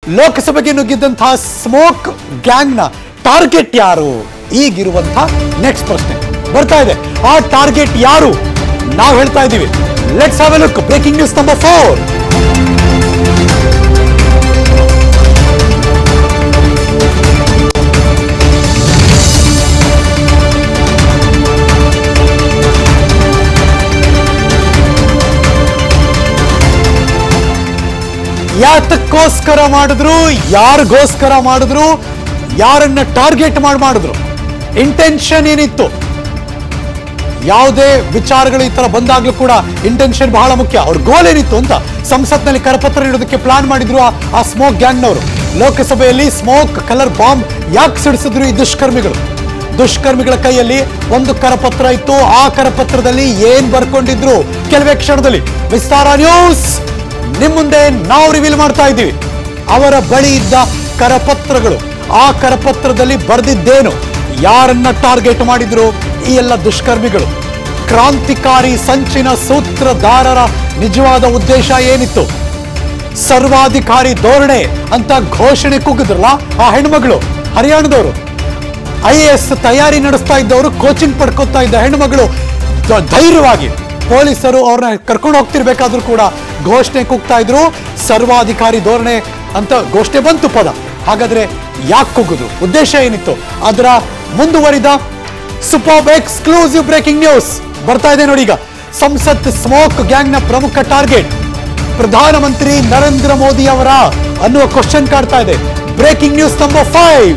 ಲೋಕಸಭೆಗೆ ನುಗ್ಗಿದ್ದಂತಹ smoke ಗ್ಯಾಂಗ್ನ target ಯಾರು ಈಗಿರುವಂತಹ next ಪ್ರಶ್ನೆ ಬರ್ತಾ ಇದೆ ಆ ಟಾರ್ಗೆಟ್ ಯಾರು ನಾವು ಹೇಳ್ತಾ ಇದ್ದೀವಿ let's have a look breaking news number four ಯಾತಕ್ಕೋಸ್ಕರ ಮಾಡಿದ್ರು ಯಾರಿಗೋಸ್ಕರ ಮಾಡಿದ್ರು ಯಾರನ್ನ ಟಾರ್ಗೆಟ್ ಮಾಡಿ ಮಾಡಿದ್ರು ಇಂಟೆನ್ಷನ್ ಏನಿತ್ತು ಯಾವುದೇ ವಿಚಾರಗಳು ಈ ತರ ಬಂದಾಗ್ಲೂ ಕೂಡ ಇಂಟೆನ್ಷನ್ ಬಹಳ ಮುಖ್ಯ ಅವ್ರ ಗೋಲ್ ಏನಿತ್ತು ಅಂತ ಸಂಸತ್ನಲ್ಲಿ ಕರಪತ್ರ ನೀಡೋದಕ್ಕೆ ಪ್ಲಾನ್ ಮಾಡಿದ್ರು ಆ- ಆ ಸ್ಮೋಕ್ ಗ್ಯಾಂಗ್ನವರು ಲೋಕಸಭೆಯಲ್ಲಿ ಸ್ಮೋಕ್ ಕಲರ್ ಬಾಂಬ್ ಯಾಕೆ ಸಿಡಿಸಿದ್ರು ಈ ದುಷ್ಕರ್ಮಿಗಳು ದುಷ್ಕರ್ಮಿಗಳ ಕೈಯಲ್ಲಿ ಒಂದು ಕರಪತ್ರ ಇತ್ತು ಆ ಕರಪತ್ರದಲ್ಲಿ ಏನ್ ಬರ್ಕೊಂಡಿದ್ರು ಕೆಲವೇ ಕ್ಷಣದಲ್ಲಿ ವಿಸ್ತಾರ ನ್ಯೂಸ್ ನಿಮ್ ಮುಂದೆ ನಾವು ರಿವೀಲ್ ಮಾಡ್ತಾ ಇದ್ದೀವಿ ಅವರ ಬಳಿ ಇದ್ದ ಕರಪತ್ರಗಳು ಆ ಕರಪತ್ರದಲ್ಲಿ ಬರೆದಿದ್ದೇನು ಯಾರನ್ನ ಟಾರ್ಗೆಟ್ ಮಾಡಿದ್ರು ಈ ಎಲ್ಲ ದುಷ್ಕರ್ಮಿಗಳು ಕ್ರಾಂತಿಕಾರಿ ಸಂಚಿನ ಸೂತ್ರಧಾರರ ನಿಜವಾದ ಉದ್ದೇಶ ಏನಿತ್ತು ಸರ್ವಾಧಿಕಾರಿ ಧೋರಣೆ ಅಂತ ಘೋಷಣೆ ಕೂಗಿದ್ರಲ್ಲ ಆ ಹೆಣ್ಮಗಳು ಹರಿಯಾಣದವರು ಐ ಎ ಎಸ್ ತಯಾರಿ ನಡೆಸ್ತಾ ಇದ್ದವರು ಕೋಚಿಂಗ್ ಪಡ್ಕೊತಾ ಇದ್ದ ಹೆಣ್ಮಗಳು ಧ- ಧೈರ್ಯವಾಗಿ ಪೊಲೀಸರು ಅವ್ರನ್ನ ಕರ್ಕೊಂಡು ಹೋಗ್ತಿರ್ಬೇಕಾದ್ರೂ ಕೂಡ ಘೋಷಣೆ ಕೂಗ್ತಾ ಇದ್ರು ಸರ್ವಾಧಿಕಾರಿ ಧೋರಣೆ ಅಂತ ಘೋಷಣೆ ಬಂತು ಪದ ಹಾಗಾದ್ರೆ ಯಾಕೆ ಕೂಗುದು ಉದ್ದೇಶ ಏನಿತ್ತು ಅದರ ಮುಂದುವರಿದ ಸೂಪರ್ ಎಕ್ಸ್ಕ್ಲೂಸಿವ್ ಬ್ರೇಕಿಂಗ್ ನ್ಯೂಸ್ ಬರ್ತಾ ಇದೆ ನೋಡಿ ಈಗ ಸಂಸತ್ ಸ್ಮೋಕ್ ಗ್ಯಾಂಗ್ನ ಪ್ರಮುಖ ಟಾರ್ಗೆಟ್ ಪ್ರಧಾನಮಂತ್ರಿ ನರೇಂದ್ರ ಮೋದಿ ಅವರ ಅನ್ನುವ ಕ್ವಶನ್ ಕಾಡ್ತಾ ಇದೆ ಬ್ರೇಕಿಂಗ್ ನ್ಯೂಸ್ ನಂಬರ್ ಫೈವ್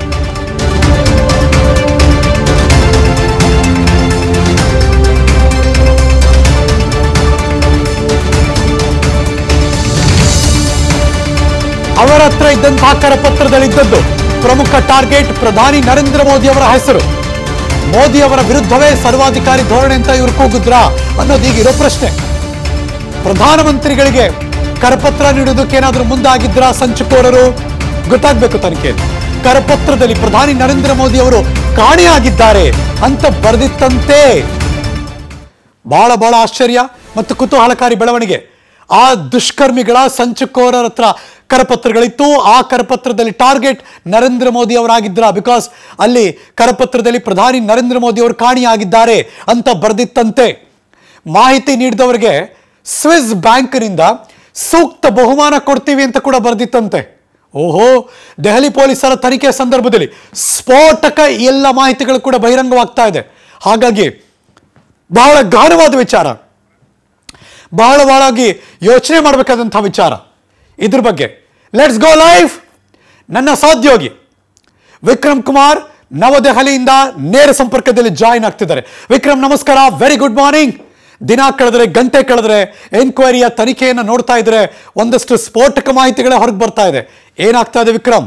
ಅವರ ಹತ್ರ ಇದ್ದಂತಹ ಕರಪತ್ರದಲ್ಲಿದ್ದದ್ದು ಪ್ರಮುಖ ಟಾರ್ಗೆಟ್ ಪ್ರಧಾನಿ ನರೇಂದ್ರ ಮೋದಿ ಅವರ ಹೆಸರು ಮೋದಿ ಅವರ ವಿರುದ್ಧವೇ ಸರ್ವಾಧಿಕಾರಿ ಧೋರಣೆ ಅಂತ ಇವರು ಕೂಗಿದ್ರಾ ಅನ್ನೋದು ಈಗಿರೋ ಪ್ರಶ್ನೆ ಪ್ರಧಾನಮಂತ್ರಿಗಳಿಗೆ ಕರಪತ್ರ ನೀಡೋದಕ್ಕೆ ಏನಾದ್ರೂ ಮುಂದಾಗಿದ್ರ ಸಂಚುಕೋರರು ಗೊತ್ತಾಗ್ಬೇಕು ತನಿಖೆ ಕರಪತ್ರದಲ್ಲಿ ಪ್ರಧಾನಿ ನರೇಂದ್ರ ಮೋದಿ ಅವರು ಕಾಣೆಯಾಗಿದ್ದಾರೆ ಅಂತ ಬರೆದಿತ್ತಂತೆ ಬಹಳ ಬಹಳ ಆಶ್ಚರ್ಯ ಮತ್ತು ಕುತೂಹಲಕಾರಿ ಬೆಳವಣಿಗೆ ಆ ದುಷ್ಕರ್ಮಿಗಳ ಸಂಚುಕೋರರ ಹತ್ರ ಕರಪತ್ರಗಳಿತ್ತು ಆ ಕರಪತ್ರದಲ್ಲಿ ಟಾರ್ಗೆಟ್ ನರೇಂದ್ರ ಮೋದಿ ಅವರಾಗಿದ್ರ ಬಿಕಾಸ್ ಅಲ್ಲಿ ಕರಪತ್ರದಲ್ಲಿ ಪ್ರಧಾನಿ ನರೇಂದ್ರ ಮೋದಿ ಅವರು ಕಾಣಿಯಾಗಿದ್ದಾರೆ ಅಂತ ಬರೆದಿತ್ತಂತೆ ಮಾಹಿತಿ ನೀಡಿದವರಿಗೆ ಸ್ವಿಸ್ ಬ್ಯಾಂಕ್ನಿಂದ ಸೂಕ್ತ ಬಹುಮಾನ ಕೊಡ್ತೀವಿ ಅಂತ ಕೂಡ ಬರೆದಿತ್ತಂತೆ ಓಹೋ ದೆಹಲಿ ಪೊಲೀಸರ ತನಿಖೆ ಸಂದರ್ಭದಲ್ಲಿ ಸ್ಫೋಟಕ ಎಲ್ಲ ಮಾಹಿತಿಗಳು ಕೂಡ ಬಹಿರಂಗವಾಗ್ತಾ ಇದೆ ಹಾಗಾಗಿ ಬಹಳ ಗಹನವಾದ ವಿಚಾರ ಬಹಳ ಬಹಳಾಗಿ ಯೋಚನೆ ಮಾಡಬೇಕಾದಂಥ ವಿಚಾರ ಇದ್ರ ಬಗ್ಗೆ ಲೆಟ್ಸ್ ಗೋ ಲೈವ್ ನನ್ನ ಸಹೋದ್ಯೋಗಿ ವಿಕ್ರಮ್ ಕುಮಾರ್ ನವದೆಹಲಿಯಿಂದ ನೇರ ಸಂಪರ್ಕದಲ್ಲಿ ಜಾಯಿನ್ ಆಗ್ತಿದ್ದಾರೆ ವಿಕ್ರಮ್ ನಮಸ್ಕಾರ ವೆರಿ ಗುಡ್ ಮಾರ್ನಿಂಗ್ ದಿನ ಕಳೆದ್ರೆ ಗಂಟೆ ಕಳೆದ್ರೆ ಎನ್ಕ್ವೈರಿಯ ತನಿಖೆಯನ್ನು ನೋಡ್ತಾ ಇದ್ರೆ ಒಂದಷ್ಟು ಸ್ಫೋಟಕ ಮಾಹಿತಿಗಳೇ ಹೊರಗೆ ಬರ್ತಾ ಇದೆ ಏನಾಗ್ತಾ ಇದೆ Vikram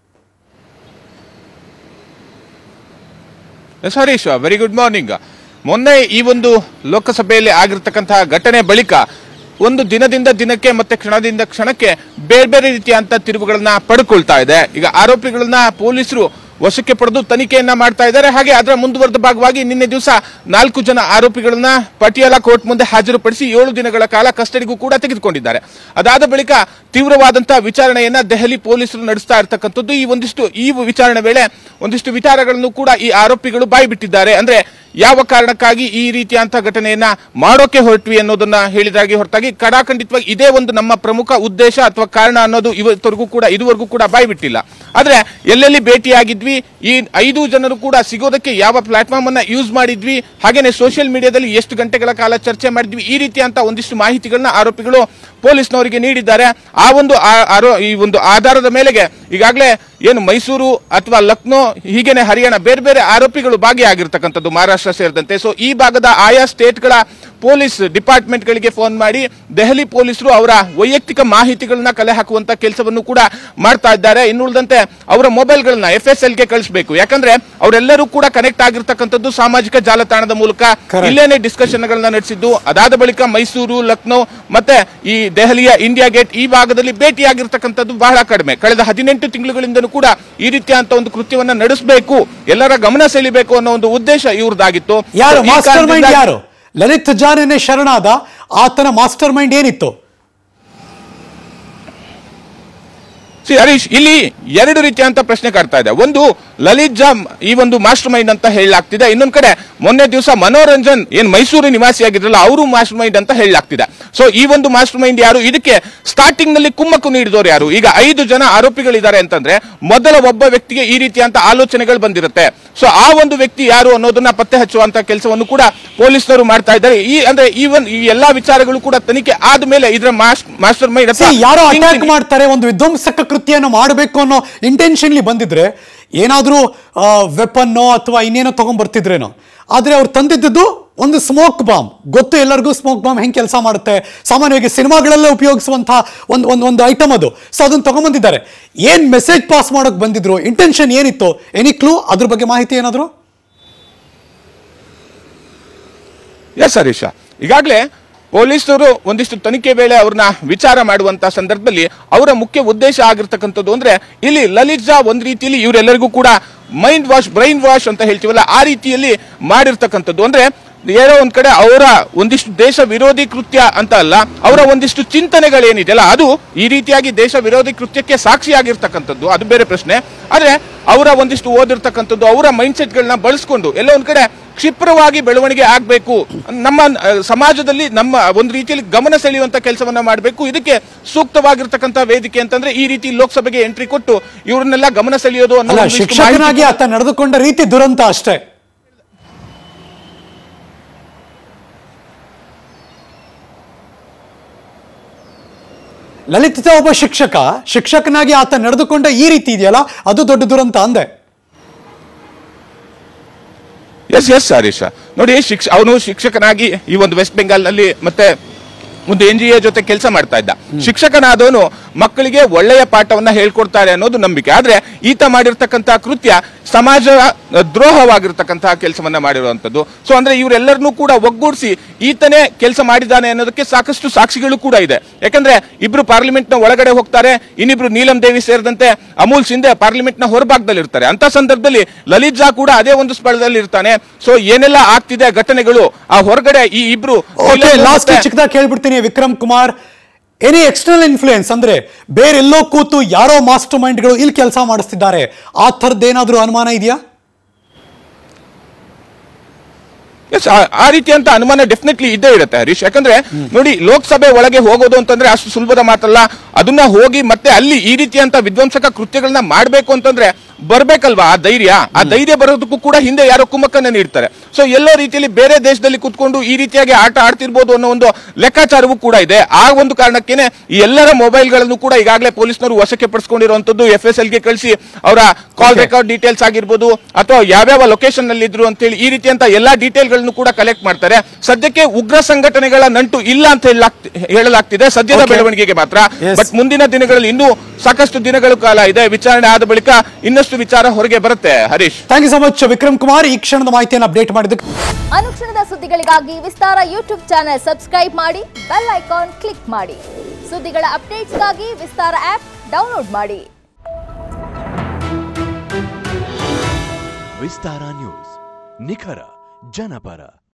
yes Harish very good morning ಮೊನ್ನೆ ಈ ಒಂದು ಲೋಕಸಭೆಯಲ್ಲಿ ಆಗಿರ್ತಕ್ಕಂತಹ ಘಟನೆ ಬಳಿಕ ಒಂದು ದಿನದಿಂದ ದಿನಕ್ಕೆ ಮತ್ತೆ ಕ್ಷಣದಿಂದ ಕ್ಷಣಕ್ಕೆ ಬೇರೆ ಬೇರೆ ರೀತಿಯಂತ ತಿರುವುಗಳನ್ನ ಪಡ್ಕೊಳ್ತಾ ಇದೆ ಈಗ ಆರೋಪಿಗಳನ್ನ ಪೊಲೀಸರು ವಶಕ್ಕೆ ಪಡೆದು ತನಿಖೆಯನ್ನ ಮಾಡ್ತಾ ಇದ್ದಾರೆ ಹಾಗೆ ಅದರ ಮುಂದುವರೆದ ಭಾಗವಾಗಿ ನಿನ್ನೆ ದಿವಸ ನಾಲ್ಕು ಜನ ಆರೋಪಿಗಳನ್ನ ಪಟಿಯಾಲ ಕೋರ್ಟ್ ಮುಂದೆ ಹಾಜರುಪಡಿಸಿ ಏಳು ದಿನಗಳ ಕಾಲ ಕಸ್ಟಡಿಗೂ ಕೂಡ ತೆಗೆದುಕೊಂಡಿದ್ದಾರೆ ಅದಾದ ಬಳಿಕ ತೀವ್ರವಾದಂತಹ ವಿಚಾರಣೆಯನ್ನ ದೆಹಲಿ ಪೊಲೀಸರು ನಡೆಸ್ತಾ ಇರ್ತಕ್ಕಂಥದ್ದು ಈ ಒಂದಿಷ್ಟು ಈ ವಿಚಾರಣೆ ವೇಳೆ ಒಂದಿಷ್ಟು ವಿಚಾರಗಳನ್ನು ಕೂಡ ಈ ಆರೋಪಿಗಳು ಬಾಯ್ಬಿಟ್ಟಿದ್ದಾರೆ ಅಂದ್ರೆ ಯಾವ ಕಾರಣಕ್ಕಾಗಿ ಈ ರೀತಿಯಂತ ಘಟನೆಯನ್ನ ಮಾಡೋಕೆ ಹೊರಟ್ವಿ ಅನ್ನೋದನ್ನ ಹೇಳಿದಾಗೆ ಹೊರತಾಗಿ ಕಡಾಖಂಡಿತವಾಗಿ ಇದೇ ಒಂದು ನಮ್ಮ ಪ್ರಮುಖ ಉದ್ದೇಶ ಅಥವಾ ಕಾರಣ ಅನ್ನೋದು ಇವತ್ತವರೆಗೂ ಕೂಡ ಇದುವರೆಗೂ ಕೂಡ ಬಾಯ್ಬಿಟ್ಟಿಲ್ಲ ಆದ್ರೆ ಎಲ್ಲೆಲ್ಲಿ ಭೇಟಿಯಾಗಿದ್ವಿ ಈ ಐದು ಜನರು ಕೂಡ ಸಿಗೋದಕ್ಕೆ ಯಾವ ಪ್ಲಾಟ್ಫಾರ್ಮ್ ಅನ್ನ ಯೂಸ್ ಮಾಡಿದ್ವಿ ಹಾಗೇನೆ ಸೋಷಿಯಲ್ ಮೀಡಿಯಾದಲ್ಲಿ ಎಷ್ಟು ಗಂಟೆಗಳ ಕಾಲ ಚರ್ಚೆ ಮಾಡಿದ್ವಿ ಈ ರೀತಿಯಂತ ಒಂದಿಷ್ಟು ಮಾಹಿತಿಗಳನ್ನ ಆರೋಪಿಗಳು ಪೊಲೀಸ್ನವರಿಗೆ ನೀಡಿದ್ದಾರೆ ಆ ಒಂದು ಆ- ಆರೋ- ಈ ಒಂದು ಆಧಾರದ ಮೇಲೆಗೆ ಈಗಾಗಲೇ ಏನು ಮೈಸೂರು ಅಥವಾ ಲಕ್ನೋ ಹೀಗೇನೆ ಹರಿಯಾಣ ಬೇರೆ ಬೇರೆ ಆರೋಪಿಗಳು ಭಾಗಿಯಾಗಿರ್ತಕ್ಕಂಥದ್ದು ಮಹಾರಾಷ್ಟ್ರ ಸೇರಿದಂತೆ ಸೊ ಈ ಭಾಗದ ಆಯಾ ಸ್ಟೇಟ್ಗಳ ಪೊಲೀಸ್ ಡಿಪಾರ್ಟ್ಮೆಂಟ್ಗಳಿಗೆ ಫೋನ್ ಮಾಡಿ ದೆಹಲಿ ಪೊಲೀಸರು ಅವರ ವೈಯಕ್ತಿಕ ಮಾಹಿತಿಗಳನ್ನ ಕಲೆ ಹಾಕುವಂತ ಕೆಲಸವನ್ನು ಕೂಡ ಮಾಡ್ತಾ ಇದ್ದಾರೆ ಇನ್ನುಳಿದಂತೆ ಅವರ ಮೊಬೈಲ್ಗಳನ್ನ ಎಫ್ ಎಸ್ ಎಲ್ಗೆ ಕಳಿಸಬೇಕು ಯಾಕಂದ್ರೆ ಅವರೆಲ್ಲರೂ ಕೂಡ ಕನೆಕ್ಟ್ ಆಗಿರ್ತಕ್ಕಂಥದ್ದು ಸಾಮಾಜಿಕ ಜಾಲತಾಣದ ಮೂಲಕ Correct. ಇಲ್ಲೇನೆ ಡಿಸ್ಕಷನ್ ಗಳನ್ನ ನಡೆಸಿದ್ದು ಅದಾದ ಬಳಿಕ ಮೈಸೂರು ಲಕ್ನೋ ಮತ್ತೆ ಈ ದೆಹಲಿಯ ಇಂಡಿಯಾ ಗೇಟ್ ಈ ಭಾಗದಲ್ಲಿ ಭೇಟಿಯಾಗಿರ್ತಕ್ಕಂಥದ್ದು ಬಹಳ ಕಡಿಮೆ ಕಳೆದ ಹದಿನೆಂಟು ತಿಂಗಳುಗಳಿಂದನೂ ಕೂಡ ಈ ರೀತಿಯಂತ ಒಂದು ಕೃತ್ಯವನ್ನ ನಡೆಸಬೇಕು ಎಲ್ಲರ ಗಮನ ಸೆಳೆಯಬೇಕು ಅನ್ನೋ ಒಂದು ಉದ್ದೇಶ ಇವ್ರದ್ದಾಗಿತ್ತು ಯಾರು So, ಈ ಮಾಸ್ಟರ್ ಮೈಂಡ್ ಕಾರಣದಿಂದಾಗಿ- ಯಾರು ಲಲಿತ್ ಜಾನೇನೆ ಶರಣಾದ ಆತನ ಮಾಸ್ಟರ್ ಮೈಂಡ್ ಏನಿತ್ತು ಸಿ ಹರೀಶ್ ಇಲ್ಲಿ ಎರಡು ರೀತಿಯಂತ ಪ್ರಶ್ನೆ ಕಾಡ್ತಾ ಇದೆ ಒಂದು ಲಲಿತ್ ಜಾಮ್ ಈ ಒಂದು ಮಾಸ್ಟರ್ ಮೈಂಡ್ ಅಂತ ಹೇಳಲಾಗ್ತಿದೆ ಇನ್ನೊಂದ್ ಕಡೆ ಮೊನ್ನೆ ದಿವಸ ಮನೋರಂಜನ್ ಏನ್ ಮೈಸೂರು ನಿವಾಸಿಯಾಗಿದ್ರಲ್ಲ ಅವರು ಮಾಸ್ಟರ್ ಮೈಂಡ್ ಅಂತ ಹೇಳಲಾಗ್ತಿದೆ ಸೊ ಈ ಒಂದು ಮಾಸ್ಟರ್ ಮೈಂಡ್ ಯಾರು ಇದಕ್ಕೆ ಸ್ಟಾರ್ಟಿಂಗ್ ನಲ್ಲಿ ಕುಮ್ಮಕ್ಕು ನೀಡಿದವರು ಯಾರು ಈಗ ಐದು ಜನ ಆರೋಪಿಗಳಿದ್ದಾರೆ ಅಂತಂದ್ರೆ ಮೊದಲ ಒಬ್ಬ ವ್ಯಕ್ತಿಗೆ ಈ ರೀತಿಯಂತ ಆಲೋಚನೆಗಳು ಬಂದಿರುತ್ತೆ ಸೊ ಆ ಒಂದು ವ್ಯಕ್ತಿ ಯಾರು ಅನ್ನೋದನ್ನ ಪತ್ತೆ ಹಚ್ಚುವಂತ ಕೆಲಸವನ್ನು ಕೂಡ ಪೊಲೀಸರು ಮಾಡ್ತಾ ಇದ್ದಾರೆ ಈ ಅಂದ್ರೆ ಈವನ್ ಈ ಎಲ್ಲಾ ವಿಚಾರಗಳು ಕೂಡ ತನಿಖೆ ಆದ್ಮೇಲೆ ಇದರ ಮಾಸ್ಟರ್ ಮೈಂಡ್ See, ಯಾರೋ ಅಟ್ಯಾಕ್ ಮಾಡ್ತಾರೆ ಒಂದು ವಿಧ್ವಂಸಕ ಕೃತ್ಯನ ಮಾಡಬೇಕು ಅನ್ನೋ ಇಂಟೆನ್ಷನ್ಲಿ ಬಂದಿದ್ರೆ ಏನಾದ್ರೂ ವೆಪನ್ನೋ ಅಥವಾ ಇನ್ನೇನೋ ತಗೊಂಡ್ ಬರ್ತಿದ್ರೇನೋ ಆದ್ರೆ ಅವ್ರು ತಂದಿದ್ದು ಒಂದು ಸ್ಮೋಕ್ ಬಾಂಬ್ ಗೊತ್ತು ಎಲ್ಲರಿಗೂ ಸ್ಮೋಕ್ ಬಾಂಬ್ ಹೆಂಗೆ ಕೆಲಸ ಮಾಡುತ್ತೆ ಸಾಮಾನ್ಯವಾಗಿ ಸಿನಿಮಾಗಳಲ್ಲೇ ಉಪಯೋಗಿಸುವಂತಹ ಒಂದು ಒಂದು ಒಂದು ಐಟಮ್ ಅದು ಸೊ ಅದನ್ನ ತಗೊಂಡ್ಬಂದಿದ್ದಾರೆ ಏನ್ ಮೆಸೇಜ್ ಪಾಸ್ ಮಾಡೋಕ್ ಬಂದಿದ್ರು ಇಂಟೆನ್ಷನ್ ಏನಿತ್ತು ಎನಿ ಕ್ಲೂ ಅದ್ರ ಬಗ್ಗೆ ಮಾಹಿತಿ ಏನಾದ್ರು ಎಸ್ ಹರೀಶ ಈಗಾಗಲೇ ಪೊಲೀಸರು ಒಂದಿಷ್ಟು ತನಿಖೆ ವೇಳೆ ಅವ್ರನ್ನ ವಿಚಾರ ಮಾಡುವಂತ ಸಂದರ್ಭದಲ್ಲಿ ಅವರ ಮುಖ್ಯ ಉದ್ದೇಶ ಆಗಿರ್ತಕ್ಕಂಥದ್ದು ಅಂದ್ರೆ ಇಲ್ಲಿ ಲಲಿತ್ ಜಾ ಒಂದ್ ರೀತಿಯಲ್ಲಿ ಇವರೆಲ್ಲರಿಗೂ ಕೂಡ ಮೈಂಡ್ ವಾಶ್ ಬ್ರೈನ್ ವಾಶ್ ಅಂತ ಹೇಳ್ತೀವಲ್ಲ ಆ ರೀತಿಯಲ್ಲಿ ಮಾಡಿರ್ತಕ್ಕಂಥದ್ದು ಅಂದ್ರೆ ಏನೋ ಒಂದ್ ಕಡೆ ಅವರ ಒಂದಿಷ್ಟು ದೇಶ ವಿರೋಧಿ ಕೃತ್ಯ ಅಂತ ಅಲ್ಲ ಅವರ ಒಂದಿಷ್ಟು ಚಿಂತನೆಗಳೇನಿದೆಯಲ್ಲ ಅದು ಈ ರೀತಿಯಾಗಿ ದೇಶ ವಿರೋಧಿ ಕೃತ್ಯಕ್ಕೆ ಸಾಕ್ಷಿಯಾಗಿರ್ತಕ್ಕಂಥದ್ದು ಅದು ಬೇರೆ ಪ್ರಶ್ನೆ ಆದ್ರೆ ಅವರ ಒಂದಿಷ್ಟು ಓದಿರ್ತಕ್ಕಂಥದ್ದು ಅವರ ಮೈಂಡ್ ಸೆಟ್ಗಳನ್ನ ಬಳಸ್ಕೊಂಡು ಎಲ್ಲ ಒಂದ್ ಕಡೆ ಕ್ಷಿಪ್ರವಾಗಿ ಬೆಳವಣಿಗೆ ಆಗಬೇಕು ನಮ್ಮ ಆ, ಸಮಾಜದಲ್ಲಿ ನಮ್ಮ ಒಂದು ರೀತಿಯಲ್ಲಿ ಗಮನ ಸೆಳೆಯುವಂತ ಕೆಲಸವನ್ನ ಮಾಡಬೇಕು ಇದಕ್ಕೆ ಸೂಕ್ತವಾಗಿರ್ತಕ್ಕಂಥ ವೇದಿಕೆ ಅಂತಂದ್ರೆ ಈ ರೀತಿ ಲೋಕಸಭೆಗೆ ಎಂಟ್ರಿ ಕೊಟ್ಟು ಇವರನ್ನೆಲ್ಲ ಗಮನ ಸೆಳೆಯೋದು ಅನ್ನೋ ಅಲ್ಲ ಒಂದಿಷ್ಟು ಶಿಕ್ಷಕನಾಗಿ ಮಾಹಿತಿ- ಆತ ನಡೆದುಕೊಂಡ ರೀತಿ ದುರಂತ ಅಷ್ಟೇ ಲಲಿತ ಒಬ್ಬ ಶಿಕ್ಷಕ ಶಿಕ್ಷಕನಾಗಿ ಆತ ನಡೆದುಕೊಂಡ ಈ ರೀತಿ ಇದೆಯಲ್ಲ ಅದು ದೊಡ್ಡ ದುರಂತ ಅಂದೆ ಎಸ್ ಎಸ್ ಹರೀಶ ನೋಡಿ ಶಿಕ್ಷ ಅವನು ಶಿಕ್ಷಕನಾಗಿ ಈ ಒಂದು ವೆಸ್ಟ್ ಬೆಂಗಾಲ್ ನಲ್ಲಿ ಮತ್ತೆ ಒಂದು ಎನ್ ಜಿ ಎ ಜೊತೆ ಕೆಲಸ ಮಾಡ್ತಾ ಇದ್ದ ಶಿಕ್ಷಕನಾದವನು ಮಕ್ಕಳಿಗೆ ಒಳ್ಳೆಯ ಪಾಠವನ್ನ ಹೇಳ್ಕೊಡ್ತಾರೆ ಅನ್ನೋದು ನಂಬಿಕೆ ಆದ್ರೆ ಈತ ಮಾಡಿರ್ತಕ್ಕಂಥ ಕೃತ್ಯ ಸಮಾಜ ದ್ರೋಹವಾಗಿರ್ತಕ್ಕಂತಹ ಕೆಲಸವನ್ನ ಮಾಡಿರುವಂತದ್ದು ಸೊ ಅಂದ್ರೆ ಇವರೆಲ್ಲರನ್ನೂ ಕೂಡ ಒಗ್ಗೂಡಿಸಿ ಈತನೇ ಕೆಲಸ ಮಾಡಿದ್ದಾನೆ ಅನ್ನೋದಕ್ಕೆ ಸಾಕಷ್ಟು ಸಾಕ್ಷಿಗಳು ಕೂಡ ಇದೆ ಯಾಕಂದ್ರೆ ಇಬ್ರು ಪಾರ್ಲಿಮೆಂಟ್ ನ ಒಳಗಡೆ ಹೋಗ್ತಾರೆ ಇನ್ನಿಬ್ರು ನೀಲಂ ದೇವಿ ಸೇರಿದಂತೆ ಅಮೂಲ್ ಶಿಂದೆ ಪಾರ್ಲಿಮೆಂಟ್ ನ ಹೊರಭಾಗದಲ್ಲಿ ಇರ್ತಾರೆ ಅಂತ ಸಂದರ್ಭದಲ್ಲಿ ಲಲಿತ್ ಜಾ ಕೂಡ ಅದೇ ಒಂದು ಸ್ಥಳದಲ್ಲಿ ಇರ್ತಾನೆ ಸೊ ಏನೆಲ್ಲ ಆಗ್ತಿದೆ ಘಟನೆಗಳು ಆ ಹೊರಗಡೆ ಈ ಇಬ್ರು ಓಕೆ ನೀಲಂ ಲಾಸ್ಟ್ ಮತ್ತೆ- ಚಿಕ್ಕದಾಗಿ ಕೇಳ್ಬಿಡ್ತೀನಿ Vikram Kumar any external influence ಅಂದ್ರೆ ಬೇರೆಲ್ಲೋ ಕೂತು ಯಾರೋ ಮಾಸ್ಟರ್ ಮೈಂಡ್ಗಳು ಇಲ್ಲಿ ಕೆಲಸ ಮಾಡಿಸ್ತಿದ್ದಾರೆ ಆ ಥರದ್ದೇನಾದ್ರೂ ಅನುಮಾನ ಇದೆಯಾ ಎಸ್ ಆ ರೀತಿಯಂತ ಅನುಮಾನ ಡೆಫಿನೆಟ್ಲಿ ಇದ್ದೇ ಇರುತ್ತೆ ಹರೀಶ್ ಯಾಕಂದ್ರೆ ನೋಡಿ ಲೋಕಸಭೆ ಒಳಗೆ ಹೋಗೋದು ಅಂತಂದ್ರೆ ಅಷ್ಟು ಸುಲಭದ ಮಾತಲ್ಲ ಅದನ್ನ ಹೋಗಿ ಮತ್ತೆ ಅಲ್ಲಿ ಈ ರೀತಿಯಂತ ವಿಧ್ವಂಸಕ ಕೃತ್ಯಗಳನ್ನ ಮಾಡ್ಬೇಕು ಅಂತಂದ್ರೆ ಬರ್ಬೇಕಲ್ವಾ ಆ ಧೈರ್ಯ ಆ ಧೈರ್ಯ ಬರೋದಕ್ಕೂ ಕೂಡ ಹಿಂದೆ ಯಾರೋ ಕುಮ್ಮಕ್ಕನ್ನ ನೀಡ್ತಾರೆ ಸೊ ಎಲ್ಲೋ ರೀತಿಯಲ್ಲಿ ಬೇರೆ ದೇಶದಲ್ಲಿ ಕುತ್ಕೊಂಡು ಈ ರೀತಿಯಾಗಿ ಆಟ ಆಡ್ತಿರ್ಬೋದು ಅನ್ನೋ ಒಂದು ಲೆಕ್ಕಾಚಾರವೂ ಕೂಡ ಇದೆ ಆ ಒಂದು ಕಾರಣಕ್ಕೇನೆ ಈ ಎಲ್ಲರ ಮೊಬೈಲ್ಗಳನ್ನು ಕೂಡ ಈಗಾಗಲೇ ಪೊಲೀಸ್ನವರು ವಶಕ್ಕೆ ಪಡಿಸ್ಕೊಂಡಿರುವಂತದ್ದು ಎಫ್ ಎಸ್ ಎಲ್ ಗೆ ಕಳಿಸಿ ಅವರ ಕಾಲ್ ರೆಕಾರ್ಡ್ ಡೀಟೇಲ್ಸ್ ಆಗಿರ್ಬೋದು ಅಥವಾ ಯಾವ್ಯಾವ ಲೊಕೇಶನ್ ನಲ್ಲಿ ಇದ್ರು ಅಂತೇಳಿ ಈ ರೀತಿಯಂತ ಎಲ್ಲಾ ಡೀಟೇಲ್ಗಳನ್ನು ಕೂಡ ಕಲೆಕ್ಟ್ ಮಾಡ್ತಾರೆ ಸದ್ಯಕ್ಕೆ ಉಗ್ರ ಸಂಘಟನೆಗಳ ನಂಟು ಇಲ್ಲ ಅಂತ ಹೇಳಲಾಗ್ತಿ- ಹೇಳಲಾಗ್ತಿದೆ ಸದ್ಯದ Okay. ಬೆಳವಣಿಗೆಗೆ ಮಾತ್ರ Yes. ಬಟ್ ಮುಂದಿನ ದಿನಗಳಲ್ಲಿ ಇನ್ನೂ ಸಾಕಷ್ಟು ದಿನಗಳ ಕಾಲ ಇದೆ ವಿಚಾರಣೆ ಆದ ಬಳಿಕ ಇನ್ನಷ್ಟು ವಿಚಾರ ಹೊರಗೆ ಬರುತ್ತೆ Harish thank you so much Vikram Kumar ಈ ಕ್ಷಣದ ಮಾಹಿತಿಯನ್ನು ಅಪ್ಡೇಟ್ ಮಾಡಿದ್ದಕ್ಕೆ ಅನುಕ್ಷಣದ ಸುದ್ದಿಗಳಿಗಾಗಿ ವಿಸ್ತಾರ ಯೂಟ್ಯೂಬ್ ಚಾನೆಲ್ ಸಬ್ಸ್ಕ್ರೈಬ್ ಮಾಡಿ ಬೆಲ್ ಐಕಾನ್ ಕ್ಲಿಕ್ ಮಾಡಿ ಸುದ್ದಿಗಳ ಅಪ್ಡೇಟ್ಸ್ಗಾಗಿ ವಿಸ್ತಾರ ಆಪ್ ಡೌನ್ಲೋಡ್ ಮಾಡಿ ವಿಸ್ತಾರ ನ್ಯೂಸ್ ನಿಖರ ಜನಪರ